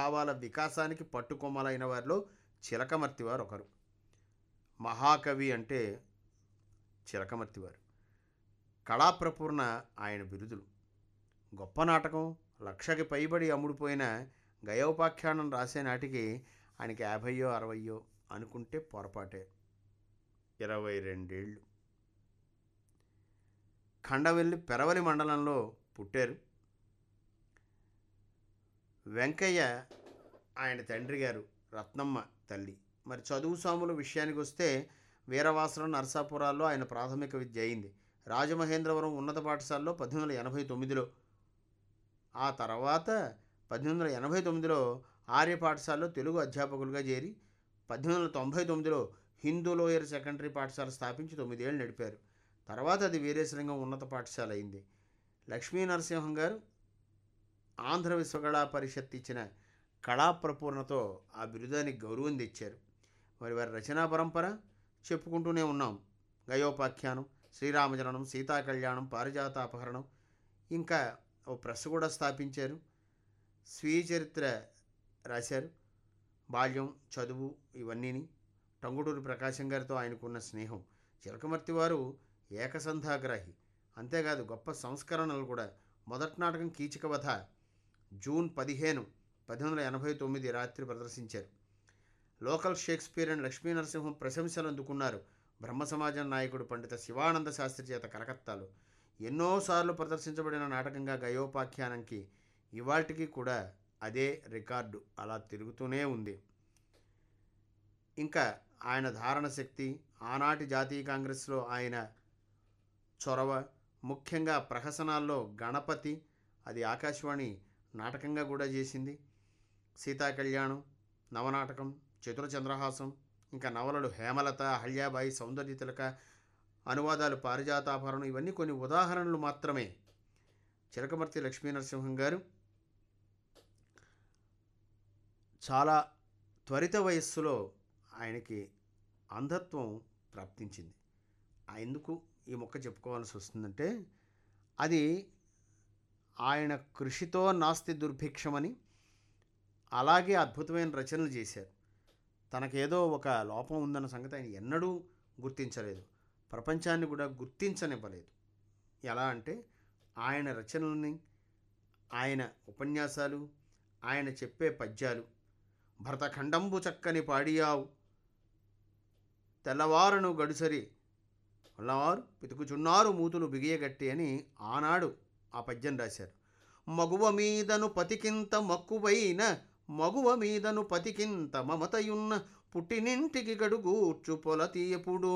భావాల వికాసానికి పట్టుకొమ్మలైన వారిలో చిలకమర్తి వారు ఒకరు మహాకవి అంటే చిలకమర్తి వారు కళాప్రపూర్ణ ఆయన బిరుదులు గొప్ప నాటకం లక్షకి పైబడి అమ్ముడుపోయిన గయోపాఖ్యానం రాసే నాటికి ఆయనకి యాభైయో అరవయో అనుకుంటే పొరపాటే ఇరవై రెండేళ్ళు ఖండవెల్లి పెరవలి మండలంలో పుట్టారు వెంకయ్య ఆయన తండ్రి గారు రత్నమ్మ తల్లి మరి చదువు సాముల విషయానికి వస్తే వీరవాసరం నరసాపురాల్లో ఆయన ప్రాథమిక విద్య అయింది రాజమహేంద్రవరం ఉన్నత పాఠశాలలో పద్దెనిమిది వందల ఎనభై తొమ్మిదిలో ఆ తర్వాత పద్దెనిమిది వందల ఎనభై తొమ్మిదిలో ఆర్య పాఠశాలలో తెలుగు అధ్యాపకులుగా చేరి పద్దెనిమిది వందల తొంభై తొమ్మిదిలో హిందూ లోయర్ సెకండరీ పాఠశాల స్థాపించి తొమ్మిదేళ్ళు నడిపారు తర్వాత అది వీరేశలింగం ఉన్నత పాఠశాల అయింది లక్ష్మీ నరసింహం గారు ఆంధ్ర విశ్వకళా పరిషత్ ఇచ్చిన కళాప్రపూర్ణతో ఆ బిరుదానికి గౌరవం తెచ్చారు మరి వారి రచనా పరంపర చెప్పుకుంటూనే ఉన్నాం గయోపాఖ్యానం శ్రీరామచరణం సీతా కళ్యాణం పారిజాత అపహరణం ఇంకా ఓ ప్రెస్ కూడా స్థాపించారు స్వీయ చరిత్ర రాశారు బాల్యం చదువు ఇవన్నీని టంగుటూరి ప్రకాశం గారితో ఆయనకున్న స్నేహం చిలకమర్తి వారు ఏకసంధాగ్రాహి అంతేకాదు గొప్ప సంస్కరణలు కూడా మొదటి నాటకం కీచకవధ జూన్ పదిహేను పద్దెనిమిది వందల ఎనభై తొమ్మిది రాత్రి ప్రదర్శించారు local Shakespeare and Lakshmi Narasimham ప్రశంసలు అందుకున్నారు బ్రహ్మ సమాజం నాయకుడు పండిత శివానంద శాస్త్రి చేత కలకత్తాలో ఎన్నోసార్లు ప్రదర్శించబడిన నాటకంగా గయోపాఖ్యానంకి ఇవాటికి కూడా అదే రికార్డు అలా తిరుగుతూనే ఉంది ఇంకా ఆయన ధారణ శక్తి ఆనాటి జాతీయ కాంగ్రెస్లో ఆయన చొరవ ముఖ్యంగా ప్రహసనాల్లో గణపతి అది ఆకాశవాణి నాటకంగా కూడా చేసింది సీతా కళ్యాణం నవనాటకం చతుర చంద్రహాసం ఇంకా నవలలు హేమలత అహల్యాబాయి సౌందర్య తిలక అనువాదాలు పారిజాతాభరణం ఇవన్నీ కొన్ని ఉదాహరణలు మాత్రమే చిలకమర్తి లక్ష్మీ నరసింహం గారు చాలా త్వరిత వయస్సులో ఆయనకి అంధత్వం ప్రాప్తించింది ఆ ఎందుకు ఈ మొక్క చెప్పుకోవాల్సి వస్తుందంటే అది ఆయన కృషితో నాస్తి దుర్భిక్షమని అలాగే అద్భుతమైన రచనలు చేశారు తనకేదో ఒక లోపం ఉందన్న సంగతి ఆయన ఎన్నడూ గుర్తించలేదు ప్రపంచాన్ని కూడా గుర్తించనివ్వలేదు ఎలా అంటే ఆయన రచనల్ని ఆయన ఉపన్యాసాలు ఆయన చెప్పే పద్యాలు భరతఖండంబు చక్కని పాడియావు తెల్లవారును గడుసరి ఉన్నవారు పితుకుచున్నారు మూతులు బిగియగట్టి అని ఆనాడు ఆ పద్యం రాశారు మగువ మీదను పతికింత మక్కువైన మగువ మీదను పతికింత మమతయున్న పుట్టినింటికి గడుగూర్చు పొలతీయపుడు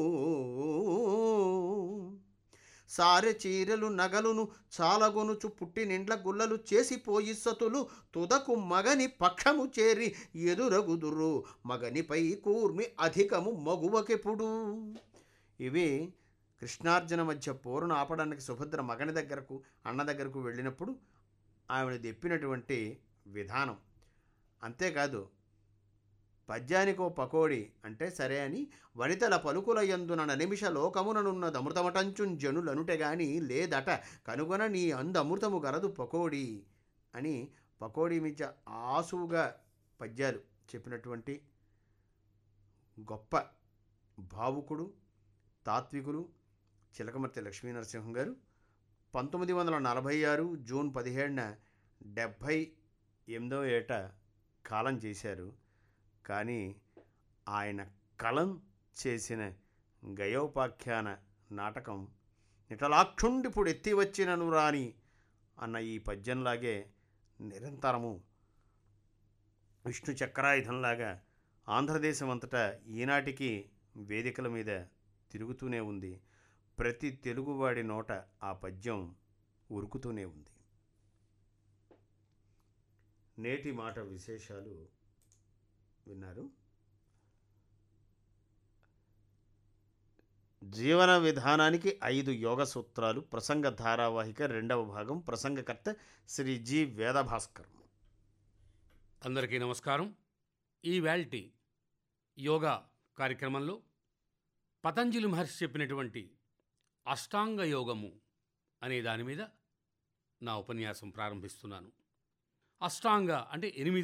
సారె చీరలు నగలును చాలగొనుచు పుట్టినిండ్ల గుల్లలు చేసిపోయి సతులు తుదకు మగని పక్షము చేరి ఎదురగుదురు మగనిపై కూర్మి అధికము మగువకెప్పుడు ఇవి కృష్ణార్జున మధ్య పోరును ఆపడానికి సుభద్ర మగని దగ్గరకు అన్న దగ్గరకు వెళ్ళినప్పుడు ఆవిడ తెప్పినటువంటి విధానం అంతేకాదు పద్యానికో పకోడి అంటే సరే అని వనితల పలుకుల యందున నిమిష లోకముననున్న అమృతమటంచున్ జనులనుటే గాని లేదట కనుగొన నీ అందమృతము గరదు పకోడి అని పకోడీ మించ ఆసువుగా పద్యాలు చెప్పినటువంటి గొప్ప భావుకుడు తాత్వికులు చిలకమర్తి లక్ష్మీనరసింహం గారు పంతొమ్మిది వందల నలభై ఆరు జూన్ పదిహేడున డెబ్భై ఎనిమిదవ ఏట కాలం చేశారు కానీ ఆయన కలం చేసిన గయోపాఖ్యాన నాటకం నిటలాక్షుండిప్పుడు ఎత్తి వచ్చినను రాని అన్న ఈ పద్యంలాగే నిరంతరము విష్ణు చక్రాయుధంలాగా ఆంధ్రదేశం అంతటా ఈనాటికి వేదికల మీద తిరుగుతూనే ఉంది ప్రతి తెలుగువాడి నోట ఆ పద్యం ఉరుకుతూనే ఉంది నేటి మాట విశేషాలు విన్నారు జీవన విధానానికి ఐదు యోగ సూత్రాలు ప్రసంగ ధారావాహిక రెండవ భాగం ప్రసంగకర్త శ్రీ జి వేదభాస్కర్ అందరికీ నమస్కారం ఈ వ్యాల్టీ యోగా కార్యక్రమంలో పతంజలి మహర్షి చెప్పినటువంటి అష్టాంగ యోగము అనే దాని మీద నా ఉపన్యాసం ప్రారంభిస్తున్నాను అష్టాంగ అంటే ఎనిమిది